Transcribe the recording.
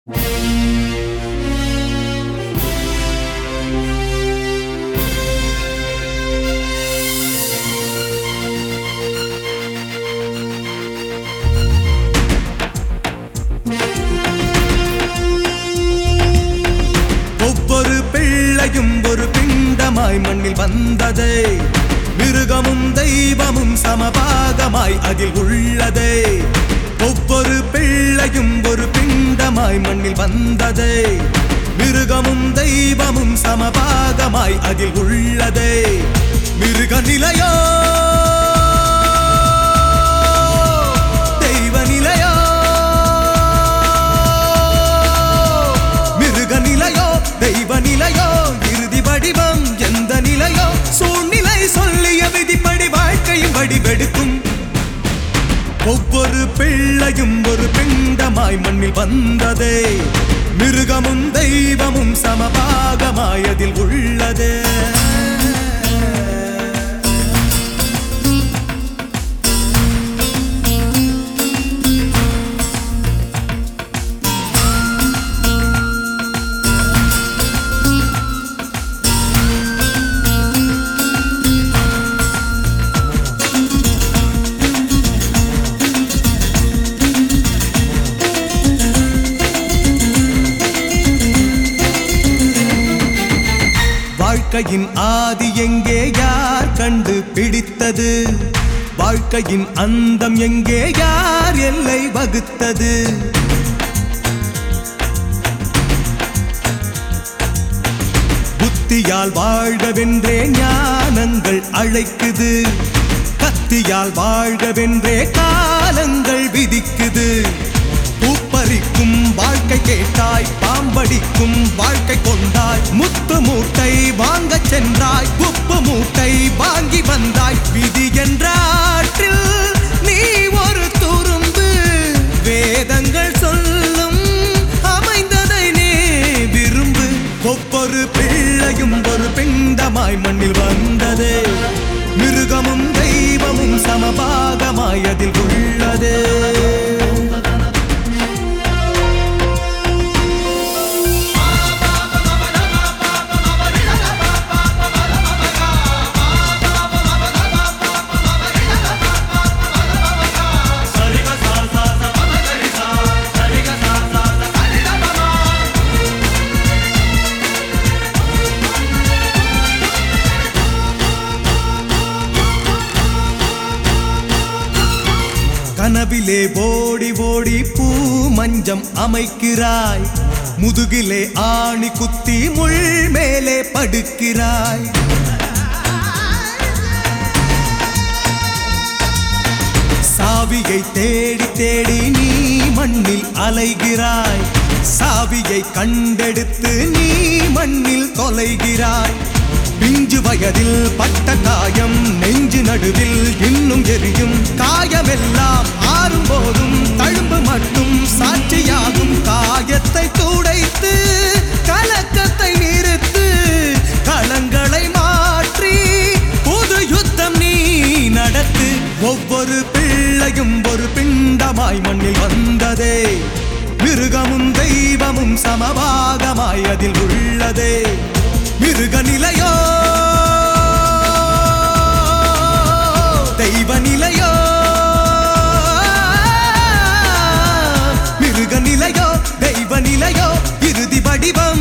ஒவ்வொரு பிள்ளையும் ஒரு பிண்டமாய் மண்ணில் வந்ததே மிருகமும் தெய்வமும் சமபாகமாய் அதில் உள்ளதே ஒவ்வொரு பிள்ளையும் ஒரு பிண்டமாய் மண்ணில் வந்ததே மிருகமும் தெய்வமும் சமபாகமாய் அதில் உள்ளதே மிருக நிலையோ தெய்வ நிலையோ மிருக நிலையோ தெய்வ நிலையோ இறுதி வடிவம் எந்த நிலையோ சூழ்நிலை சொல்லிய விதிப்படி வாழ்க்கையும் வடிவெடுக்கும் ஒவ்வொரு பிள்ளையும் ஒரு பிண்டமாய் மண்ணில் வந்ததே மிருகமும் தெய்வமும் சமபாகமாய் அதில் உள்ளதே வாழ்க்கையின் ஆதி எங்கே யார் கண்டு பிடித்தது வாழ்க்கையின் அந்தம் எங்கே யார் எல்லை வகுத்தது புத்தியால் வாழ்கவென்றே ஞானங்கள் அழைக்குது கத்தியால் வாழ்கவென்றே காலங்கள் விதிக்குது பூப்பறிக்கும் வாழ்க்கை கேட்டாய் பாம்படிக்கும் வாழ்க்கை கொண்டாய் முத்து மூட்டை வாங்கச் சென்றாய் உப்பு மூட்டை வாங்கி வந்தாய் விதி என்ற ஆற்றில் நீ ஒரு துரும்பு வேதங்கள் சொல்லும் அமைந்ததை நீ விரும்பு ஒவ்வொரு பிள்ளையும் ஒரு பிண்டமாய் மண்ணில் வந்ததே மிருகமும் தெய்வமும் சமபாகமாய் அதில் உள்ளதே கனவிலே ஓடி ஓடி பூ மஞ்சம் அமைக்கிறாய் முதுகிலே ஆணி குத்தி முள் மேலே படுக்கிறாய் சாவியை தேடி தேடி நீ மண்ணில் அலைகிறாய் சாவியை கண்டெடுத்து நீ மண்ணில் தொலைகிறாய் பிஞ்சு வயதில் பட்ட காயம் நெஞ்சு நடுவில் இன்னும் எரியும் காயமெல்லாம் ஆறும் போதும் தழும்பு மட்டும் சாட்சியாகும் காயத்தை துடைத்து கலக்கத்தை நிறுத்து களங்களை மாற்றி புது யுத்தம் நீ நடத்து ஒவ்வொரு பிள்ளையும் ஒரு பிண்டமாய் மண்ணில் வந்ததே மிருகமும் தெய்வமும் சமபாகமாய் அதில் உள்ளதே மிருக நிலையோ தெய்வ நிலையோ மிருக நிலையோ தெய்வ நிலையோ இறுதி வடிவம்